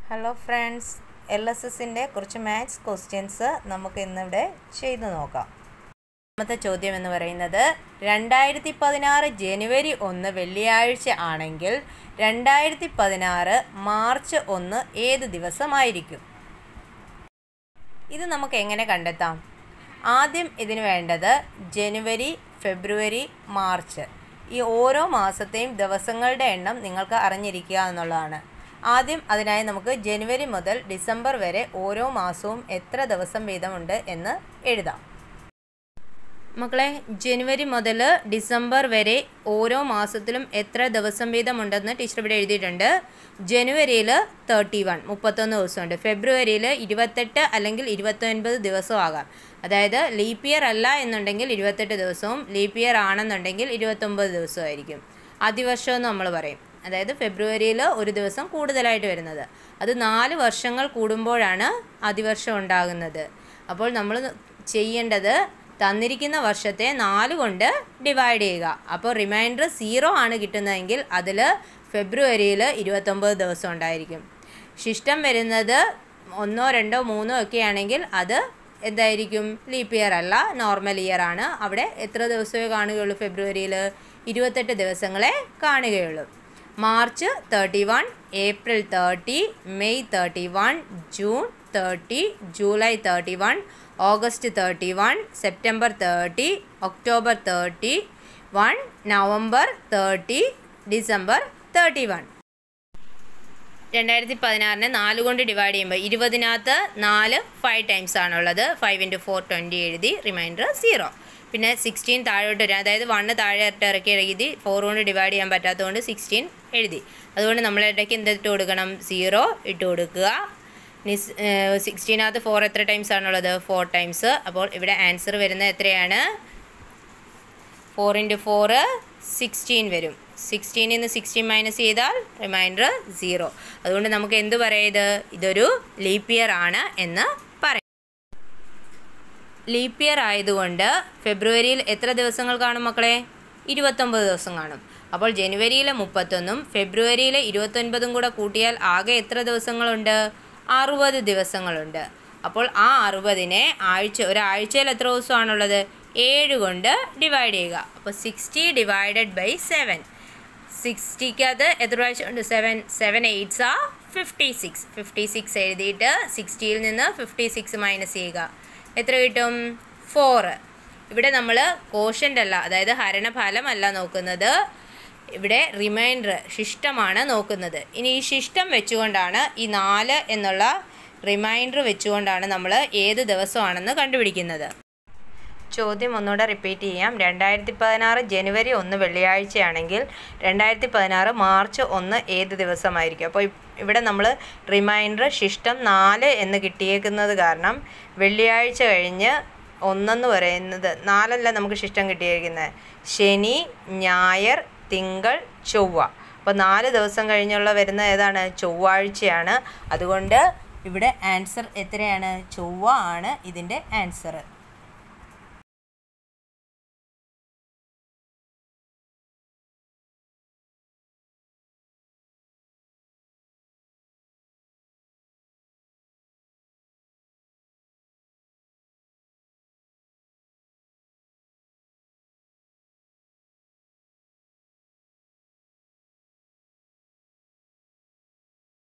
hello friends L S എസിൻ്റെ കുറച്ച് maths questions നമുക്ക് ഇന്നിവിടെ ചെയ്തു നോക്കാം രണ്ടാമത്തെ ചോദ്യം എന്ന് പറയുന്നത് രണ്ടായിരത്തി പതിനാറ് ജനുവരി ഒന്ന് വെള്ളിയാഴ്ച ആണെങ്കിൽ രണ്ടായിരത്തി പതിനാറ് മാർച്ച് ഒന്ന് ഏത് ദിവസമായിരിക്കും ഇത് നമുക്ക് എങ്ങനെ കണ്ടെത്താം ആദ്യം ഇതിന് വേണ്ടത് ജനുവരി ഫെബ്രുവരി മാർച്ച് ഈ ഓരോ മാസത്തെയും ദിവസങ്ങളുടെ എണ്ണം നിങ്ങൾക്ക് അറിഞ്ഞിരിക്കുക എന്നുള്ളതാണ് ആദ്യം അതിനായി നമുക്ക് ജനുവരി മുതൽ ഡിസംബർ വരെ ഓരോ മാസവും എത്ര ദിവസം വീതമുണ്ട് എന്ന് എഴുതാം മക്കളെ ജനുവരി മുതൽ ഡിസംബർ വരെ ഓരോ മാസത്തിലും എത്ര ദിവസം വീതമുണ്ടെന്ന് ടീച്ചർ ഇവിടെ എഴുതിയിട്ടുണ്ട് ജനുവരിയിൽ തേർട്ടി വൺ മുപ്പത്തൊന്ന് ദിവസമുണ്ട് ഫെബ്രുവരിയിൽ ഇരുപത്തെട്ട് അല്ലെങ്കിൽ ഇരുപത്തൊൻപത് ദിവസവും ആകാം അതായത് ലീപ്പ് ഇയർ അല്ല എന്നുണ്ടെങ്കിൽ ഇരുപത്തെട്ട് ദിവസവും ലീപ്പ് ഇയർ ആണെന്നുണ്ടെങ്കിൽ ഇരുപത്തൊമ്പത് ദിവസമായിരിക്കും അതിവർഷം എന്ന് നമ്മൾ പറയും അതായത് ഫെബ്രുവരിയിൽ ഒരു ദിവസം കൂടുതലായിട്ട് വരുന്നത് അത് നാല് വർഷങ്ങൾ കൂടുമ്പോഴാണ് അതിവർഷം ഉണ്ടാകുന്നത് അപ്പോൾ നമ്മൾ ചെയ്യേണ്ടത് തന്നിരിക്കുന്ന വർഷത്തെ നാല് കൊണ്ട് ഡിവൈഡ് ചെയ്യുക അപ്പോൾ റിമൈൻഡർ സീറോ ആണ് കിട്ടുന്നതെങ്കിൽ അതിൽ ഫെബ്രുവരിയിൽ ഇരുപത്തൊമ്പത് ദിവസം ഉണ്ടായിരിക്കും ശിഷ്ടം വരുന്നത് ഒന്നോ രണ്ടോ മൂന്നോ ഒക്കെ ആണെങ്കിൽ അത് എന്തായിരിക്കും ലീപ്പ് ഇയർ അല്ല നോർമൽ ഇയർ ആണ് അവിടെ എത്ര ദിവസമേ കാണുകയുള്ളൂ ഫെബ്രുവരിയിൽ ഇരുപത്തെട്ട് ദിവസങ്ങളെ കാണുകയുള്ളൂ March thirty one April thirty May thirty one June thirty July thirty one August thirty one September thirty October thirty one November thirty December thirty one രണ്ടായിരത്തി പതിനാറിനെ നാല് കൊണ്ട് ഡിവൈഡ് ചെയ്യുമ്പോൾ ഇരുപതിനകത്ത് നാല് ഫൈവ് ടൈംസ് ആണുള്ളത് ഫൈവ് ഇൻറ്റു ഫോർ ട്വൻറ്റി എഴുതി remainder zero പിന്നെ സിക്സ്റ്റീൻ താഴോട്ട് വരും അതായത് വണ്ണ് താഴെ ഇറക്കി എഴുതി ഫോർ കൊണ്ട് ഡിവൈഡ് ചെയ്യാൻ പറ്റാത്തതുകൊണ്ട് സിക്സ്റ്റീൻ എഴുതി അതുകൊണ്ട് നമ്മൾ ഇടയ്ക്ക് എന്ത് ഇട്ട് കൊടുക്കണം സീറോ ഇട്ട് കൊടുക്കുക നിസ് സിക്സ്റ്റീനകത്ത് ഫോർ എത്ര ടൈംസ് ആണുള്ളത് ഫോർ ടൈംസ് അപ്പോൾ ഇവിടെ ആൻസർ വരുന്നത് എത്രയാണ് ഫോർ ഇൻറ്റു ഫോറ് സിക്സ്റ്റീൻ വരും സിക്സ്റ്റീനിൽ നിന്ന് സിക്സ്റ്റീൻ മൈനസ് ചെയ്താൽ റിമൈൻഡർ സീറോ അതുകൊണ്ട് നമുക്ക് എന്ത് പറയത് ഇതൊരു ലീപ്പ് ഇയർ ആണ് എന്ന് പറയും ലീപ്പ് ഇയർ ആയതുകൊണ്ട് ഫെബ്രുവരിയിൽ എത്ര ദിവസങ്ങൾ കാണും മക്കളെ ഇരുപത്തൊമ്പത് ദിവസം കാണും അപ്പോൾ ജനുവരിയിലെ മുപ്പത്തൊന്നും ഫെബ്രുവരിയിലെ ഇരുപത്തൊൻപതും കൂടെ കൂട്ടിയാൽ ആകെ എത്ര ദിവസങ്ങളുണ്ട് അറുപത് ദിവസങ്ങളുണ്ട് അപ്പോൾ ആ അറുപതിനെ ആഴ്ച ഒരാഴ്ചയിൽ എത്ര ദിവസമാണുള്ളത് ഏഴ് കൊണ്ട് ഡിവൈഡ് ചെയ്യുക അപ്പോൾ സിക്സ്റ്റി ഡിവൈഡഡ് ബൈ സെവൻ സിക്സ്റ്റിക്കകത്ത് എത്ര പ്രാവശ്യം ഉണ്ട് സെവൻ സെവൻ എയ്റ്റ്സ് ആ ഫിഫ്റ്റി സിക്സ് ഫിഫ്റ്റി സിക്സ് എഴുതിയിട്ട് സിക്സ്റ്റിയിൽ നിന്ന് ഫിഫ്റ്റി സിക്സ് മൈനസ് ചെയ്യുക എത്ര കിട്ടും ഫോറ് ഇവിടെ നമ്മൾ കോഷ്യൻ്റ് അല്ല അതായത് ഹരണഫലമല്ല നോക്കുന്നത് ഇവിടെ റിമൈൻഡർ ശിഷ്ടമാണ് നോക്കുന്നത് ഇനി ഈ ശിഷ്ടം വെച്ചുകൊണ്ടാണ് ഈ നാല് എന്നുള്ള റിമൈൻഡർ വെച്ചുകൊണ്ടാണ് നമ്മൾ ഏത് ദിവസമാണെന്ന് കണ്ടുപിടിക്കുന്നത് ചോദ്യം ഒന്നുകൂടെ റിപ്പീറ്റ് ചെയ്യാം രണ്ടായിരത്തി പതിനാറ് ജനുവരി ഒന്ന് വെള്ളിയാഴ്ചയാണെങ്കിൽ രണ്ടായിരത്തി പതിനാറ് മാർച്ച് ഒന്ന് ഏത് ദിവസമായിരിക്കും അപ്പോൾ ഇവിടെ നമ്മൾ റിമൈൻഡർ ശിഷ്ടം നാല് എന്ന് കിട്ടിയേക്കുന്നത് കാരണം വെള്ളിയാഴ്ച കഴിഞ്ഞ് ഒന്നെന്ന് പറയുന്നത് നാലല്ല നമുക്ക് ശിഷ്ടം കിട്ടിയിരിക്കുന്നത് ശനി ഞായർ തിങ്കൾ ചൊവ്വ അപ്പോൾ നാല് ദിവസം കഴിഞ്ഞുള്ള വരുന്ന ഏതാണ് ചൊവ്വാഴ്ചയാണ് അതുകൊണ്ട് ഇവിടെ ആൻസർ എത്രയാണ് ചൊവ്വ ആണ് ഇതിൻ്റെ ആൻസർ